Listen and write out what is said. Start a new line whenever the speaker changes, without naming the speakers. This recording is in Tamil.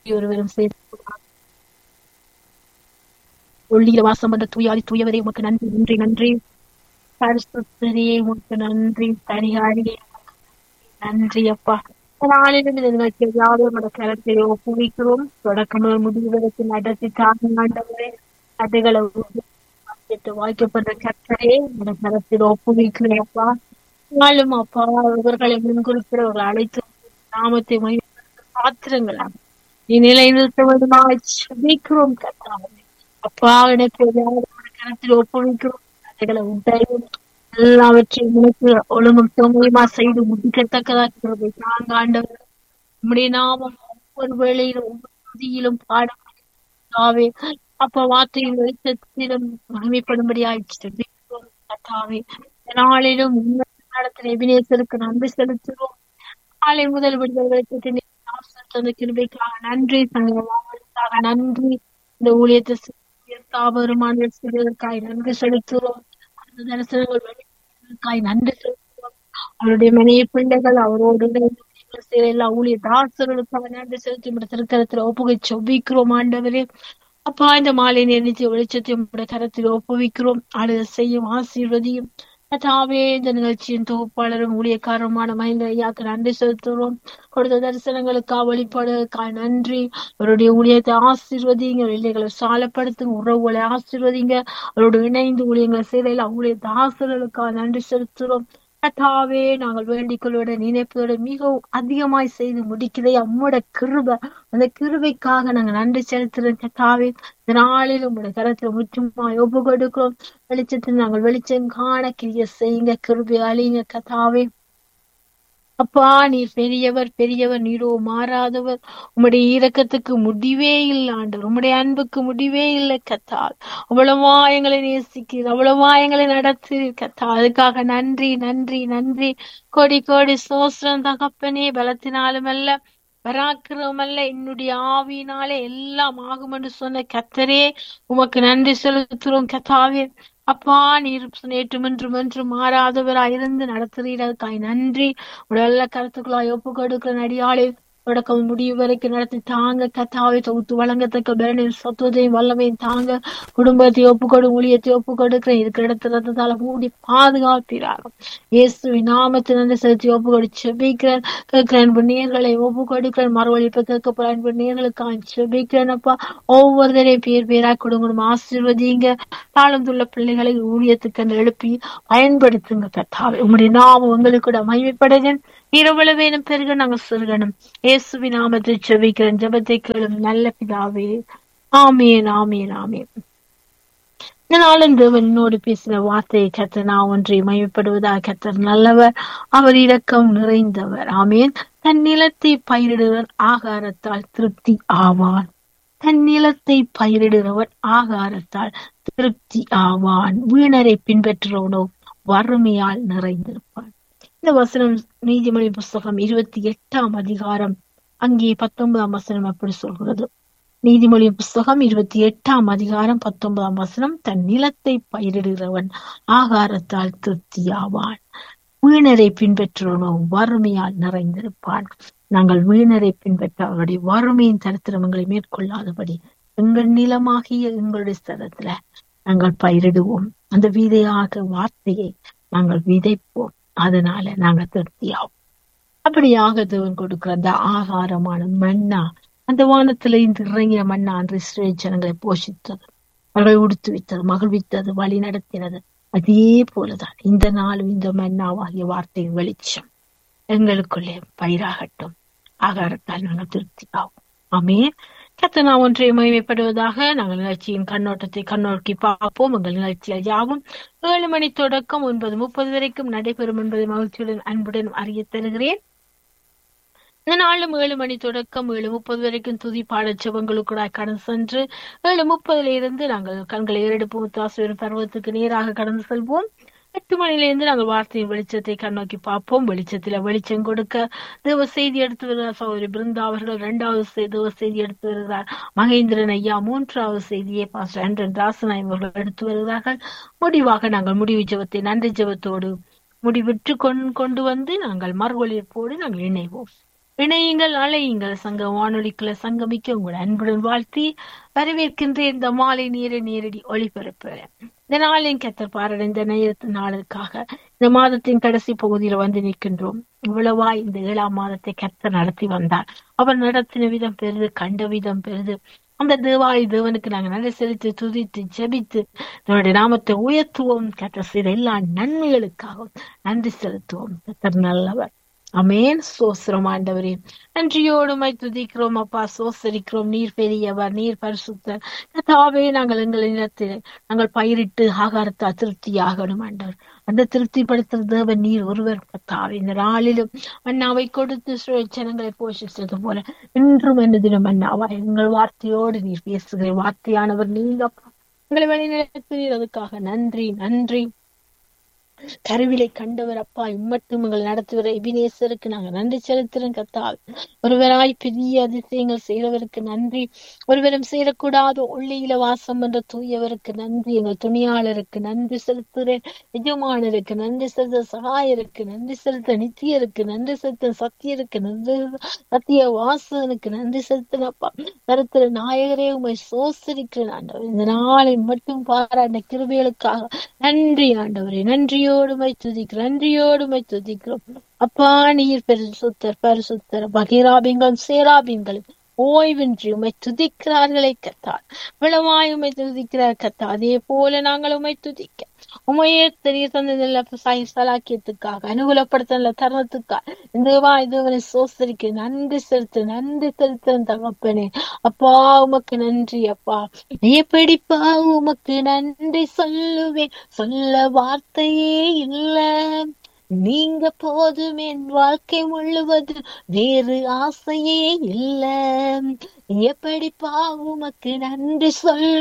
ஒருவரும் சேர்த்து ஒளியில வாசம் வந்த தூயாதி தூயவரே உமக்கு நன்றி நன்றி நன்றி பரிசுத்தரே உமக்கு நன்றி பரிகாரியே நன்றி அப்பா நாளிலும் இந்த நிகழ்ச்சியை யாரும் நம்ம கருத்தை ஒப்புவிக்கிறோம் தொடக்கம் முதல் முடிவு வரைக்கும் நடத்தி தாங்கண்டவரே கதைகளை வாய்க்கப்படுற கத்தரே இந்த கரத்தில் ஒப்புவிக்கிறேன் அப்பா நாளும் அப்பா இவர்களை முன்குறிப்பிடவர்கள் அழைத்து நாமத்தை மகிழ்ச்சிப்படுத்த பாத்திரங்களாக நீ நிலைநிறுத்த வேண்டுமா ஜெபிக்கிறோம் கத்தாவே அப்பா எனக்கு கரத்தில் ஒப்புவிக்கிறோம் கதைகளை உண்டாயும் எல்லாவற்றையும் உனக்கு ஒழுங்கும் தொகையுமா செய்து முடிக்கத்தக்கதாக தாங்க ஆண்டவர் உம்முடைய நாமம் ஒவ்வொரு வேளையிலும் ஒவ்வொரு நதியிலும் பாடவே அப்ப வார்த்தையின் வெளிச்சத்திலும் மகிமைப்படும்படியாய் ஜெபிக்கிறோம் கத்தாவே நாளிலும் நடத்தின எபினேசருக்கு நன்றி செலுத்துகிறோம் காலை முதல் விடுதல் வெளிச்சத்தின் தந்த கிருபைக்காக நன்றி சங்கமாக நன்றி இந்த ஊழியத்தை தாபருமான செய்வதற்காக நன்றி செலுத்துகிறோம் அந்த தரிசனங்கள் வெளிக்காய் நன்றி செலுத்துகிறோம் அவருடைய மனைவி பிள்ளைகள் அவரோடு எல்லா ஊழிய தாசர்களுக்காக நன்றி செலுத்தி நம்முடைய திருக்கரத்தில் ஒப்புகை சொபிக்கிறோம் ஆண்டவரே அப்பா இந்த மாலை நிர்ணயித்த வெளிச்சத்தையும் உடைய கரத்தில் ஒப்புவிக்கிறோம் ஆளுத செய்யும் ஆசீர்வதியும் கதாவே இந்த நிகழ்ச்சியின் தொகுப்பாளரும் ஊழியக்காரருமான மஹிந்த ஐயாக்கு நன்றி செலுத்துகிறோம் கொடுத்த தரிசனங்களுக்காக வழிபாடுகளுக்காக நன்றி அவருடைய ஊழியத்தை ஆசீர்வதிங்க வெள்ளைகளை சாலப்படுத்துங்க உறவுகளை ஆசீர்வதிங்க அவரோடு இணைந்து ஊழியங்களை செய்யல ஊழிய தாசர்களுக்காக நன்றி செலுத்துகிறோம் கதாவே நாங்கள் வேண்டிக் கொள்வத நினைப்பதோட மிகவும் அதிகமாய் செய்து முடிக்கிறதே அம்மோட கிருப அந்த கிருபைக்காக நாங்க நன்றி செலுத்துறோம் கதாவே இந்த நாளில் உங்களுடைய கரத்துல முற்றுமாய் ஒப்பு கொடுக்கிறோம் வெளிச்சத்தில் நாங்கள் வெளிச்சம் காண கிரிய செய்யுங்க கிருபை அழிங்க கதாவே அப்பா நீர் பெரியவர் பெரியவர் நீரோ மாறாதவர் உம்முடைய இரக்கத்துக்கு முடிவே இல்லை ஆண்டவர் உம்முடைய அன்புக்கு முடிவே இல்லை கத்தால் அவ்வளவா எங்களை நேசிக்கிறீர் அவ்வளவா எங்களை நடத்துறீர் கத்தா அதுக்காக நன்றி நன்றி நன்றி கோடி கோடி சோஸ்திரம் தகப்பனே பலத்தினாலும் அல்ல பராக்கிரமம் அல்ல என்னுடைய ஆவியினாலே எல்லாம் ஆகும் என்று சொன்ன கத்தரே உமக்கு நன்றி செலுத்துறோம் கத்தாவே அப்பா நீர் நேற்றும் என்றும் என்றும் மாறாதவராய் இருந்து நடத்துகிறீர்களுக்காய் நன்றி உடல்ல கருத்துக்களாய் ஒப்பு கொடுக்கிற நடிகாலே தொடக்கம் முடிவு வரைக்கும் நடத்தி தாங்க கத்தாவை தொகுத்து வழங்கத்தக்க பலனையும் சத்துவத்தையும் வல்லமையும் தாங்க குடும்பத்தை ஒப்பு கொடு ஊழியத்தை ஒப்பு கொடுக்கிறேன் இருக்கிற இடத்துல ரத்தத்தால மூடி பாதுகாப்பீராக இயேசுவின் நாமத்தை நன்றி செலுத்தி ஒப்பு கொடு செபிக்கிறேன் கேட்கிற அன்பு நேர்களை ஒப்பு கொடுக்கிறேன் மறுவழிப்பு கேட்க போற அன்பு நேர்களுக்காக செபிக்கிறேன் அப்பா ஒவ்வொருத்தரையும் பேர் பேரா கொடுங்கணும் ஆசீர்வதிங்க தாழ்ந்துள்ள பிள்ளைகளை ஊழியத்துக்கு எழுப்பி பயன்படுத்துங்க கத்தாவை உங்களுடைய நாமம் உங்களுக்கு கூட மகிமைப்படுங்க இரவள வேணும் பெருக நாங்க சொல்கணும் இயேசுவி நாமத்தை செவிக்கிறேன் ஜபத்தை கேளும் நல்ல பிதாவே ஆமேன் ஆமேன் ஆமேன் இந்த நாளும் தேவனோடு பேசின வார்த்தையை கத்த நான் ஒன்றை மயப்படுவதாக கத்தர் நல்லவர் அவர் இரக்கம் நிறைந்தவர் ஆமேன் தன் நிலத்தை பயிரிடுவர் ஆகாரத்தால் திருப்தி ஆவான் தன் நிலத்தை பயிரிடுகிறவன் ஆகாரத்தால் திருப்தி ஆவான் வீணரை பின்பற்றுறவனோ வறுமையால் நிறைந்திருப்பான் இந்த வசனம் நீதிமொழி புஸ்தகம் இருபத்தி எட்டாம் அதிகாரம் அங்கே பத்தொன்பதாம் வசனம் எப்படி சொல்கிறது நீதிமொழி புஸ்தகம் இருபத்தி எட்டாம் அதிகாரம் பத்தொன்பதாம் வசனம் தன் நிலத்தை பயிரிடுகிறவன் ஆகாரத்தால் திருப்தியாவான் வீணரை பின்பற்றுவனோ வறுமையால் நிறைந்திருப்பான் நாங்கள் வீணரை பின்பற்ற அவருடைய வறுமையின் தரித்திரமங்களை மேற்கொள்ளாதபடி எங்கள் நிலமாகிய எங்களுடைய ஸ்தலத்துல நாங்கள் பயிரிடுவோம் அந்த விதையாக வார்த்தையை நாங்கள் விதைப்போம் அதனால நாங்க திருப்தியாகும் அப்படியாக தேவன் கொடுக்கிற அந்த ஆகாரமான மண்ணா அந்த வானத்துல இந்த இறங்கிய மண்ணா அன்று இஸ்ரேல் ஜனங்களை போஷித்தது அவர்களை உடுத்து வித்தது மகிழ்வித்தது வழி நடத்தினது அதே போலதான் இந்த நாளும் இந்த மன்னாவாகிய வார்த்தையின் வெளிச்சம் எங்களுக்குள்ளே பயிராகட்டும் ஆகாரத்தால் நாங்கள் திருப்தியாகும் ஆமே கத்த நான் ஒன்றை மகிமைப்படுவதாக நாங்கள் நிகழ்ச்சியின் கண்ணோட்டத்தை கண்ணோக்கி பார்ப்போம் எங்கள் நிகழ்ச்சியில் யாவும் ஏழு மணி தொடக்கம் ஒன்பது முப்பது வரைக்கும் நடைபெறும் என்பதை மகிழ்ச்சியுடன் அன்புடன் அறிய தருகிறேன் இந்த நாளும் ஏழு மணி தொடக்கம் ஏழு முப்பது வரைக்கும் துதி பாடச் செவங்களுக்கூட கடந்து சென்று ஏழு முப்பதுல இருந்து நாங்கள் கண்களை ஏறெடுப்பு முத்தாசுவரும் பருவத்துக்கு நேராக கடந்து செல்வோம் எட்டு மணிலிருந்து நாங்கள் வார்த்தையின் வெளிச்சத்தை கண்ணோக்கி பார்ப்போம் வெளிச்சத்துல வெளிச்சம் கொடுக்க தேவ செய்தி எடுத்து வருகிறார் சகோதரி பிருந்தா அவர்கள் இரண்டாவது தேவ செய்தி எடுத்து வருகிறார் மகேந்திரன் ஐயா மூன்றாவது செய்தியை பாஸ்டர் ஆண்டன் தாசன் அவர்கள் எடுத்து வருகிறார்கள் முடிவாக நாங்கள் முடிவு ஜபத்தை நன்றி ஜபத்தோடு முடிவிட்டு கொண்டு வந்து நாங்கள் மறுவழிப்போடு நாங்கள் இணைவோம் இணையுங்கள் அலையுங்கள் சங்க வானொலிக்குள்ள சங்கமிக்க உங்கள் அன்புடன் வாழ்த்தி வரவேற்கின்ற இந்த மாலை நீர நேரடி ஒளிபரப்பு இந்த நாளின் கத்தர் பாரட இந்த நேரத்து நாளுக்காக இந்த மாதத்தின் கடைசி பகுதியில வந்து நிற்கின்றோம் இவ்வளவா இந்த ஏழாம் மாதத்தை கத்தர் நடத்தி வந்தார் அவர் நடத்தின விதம் பெரிது கண்ட விதம் பெரிது அந்த தேவாய் தேவனுக்கு நாங்க நல்ல செலுத்தி துதித்து ஜெபித்து நம்முடைய நாமத்தை உயர்த்துவோம் கத்தர் செய்த எல்லா நன்மைகளுக்காகவும் நன்றி செலுத்துவோம் கத்தர் நல்லவர் அமேன் சோசரம் ஆண்டவரே நன்றியோடுமை துதிக்கிறோம் அப்பா சோசரிக்கிறோம் நீர் பெரியவர் நீர் பரிசுத்தர் கத்தாவே நாங்கள் எங்கள் நிலத்தில் நாங்கள் பயிரிட்டு ஆகாரத்தை அதிருப்தி ஆகணும் ஆண்டவர் அந்த திருப்திப்படுத்துற தேவன் நீர் ஒருவர் கத்தாவே இந்த நாளிலும் அண்ணாவை கொடுத்து ஜனங்களை போஷித்தது போல இன்றும் என்ன தினம் அண்ணாவா எங்கள் வார்த்தையோடு நீர் பேசுகிற வார்த்தையானவர் நீங்க எங்களை வழிநடத்துகிறீர் அதுக்காக நன்றி நன்றி கருவிலை கண்டவர் அப்பா இம்மட்டும் எங்களை நடத்துகிற எபினேசருக்கு நாங்க நன்றி செலுத்துறோம் கத்தால் ஒருவராய் பெரிய அதிசயங்கள் செய்கிறவருக்கு நன்றி ஒருவரும் சேரக்கூடாத ஒள்ளியில வாசம் என்ற தூயவருக்கு நன்றி எங்கள் துணியாளருக்கு நன்றி செலுத்துகிறேன் எஜமானருக்கு நன்றி செலுத்த சகாயருக்கு நன்றி செலுத்த நித்தியருக்கு நன்றி செலுத்த சத்தியருக்கு நன்றி சத்திய வாசகனுக்கு நன்றி செலுத்தினப்பா கருத்துற நாயகரே உண்மை சோசரிக்கிறேன் ஆண்டவர் இந்த நாளை மட்டும் பாராட்ட கிருபிகளுக்காக நன்றி ஆண்டவரே நன்றியோடு மை துதிக்கிறோம் நன்றியோடு துதிக்கிறோம் அப்பா நீர் பரிசுத்தர் பரிசுத்தர் பகிராபிங்களும் சேராபிங்களும் ஓய்வின்றி உமை துதிக்கிறார்களே கத்தார் விளவாய் உமை துதிக்கிறார் கத்தா அதே போல நாங்கள் உமை துதிக்க உமையே தெரிய தந்ததில்ல சலாக்கியத்துக்காக அனுகூலப்படுத்தல தருணத்துக்காக இந்த இதுவரை சோசரிக்க நன்றி செலுத்து நன்றி செலுத்து தகப்பனே அப்பா உமக்கு நன்றி அப்பா எப்படிப்பா உமக்கு நன்றி சொல்லுவேன் சொல்ல வார்த்தையே இல்ல நீங்க போதும் என் வாழ்க்கை முழுவது வேறு ஆசையே இல்ல எப்படிப்பா உமக்கு நன்றி சொல்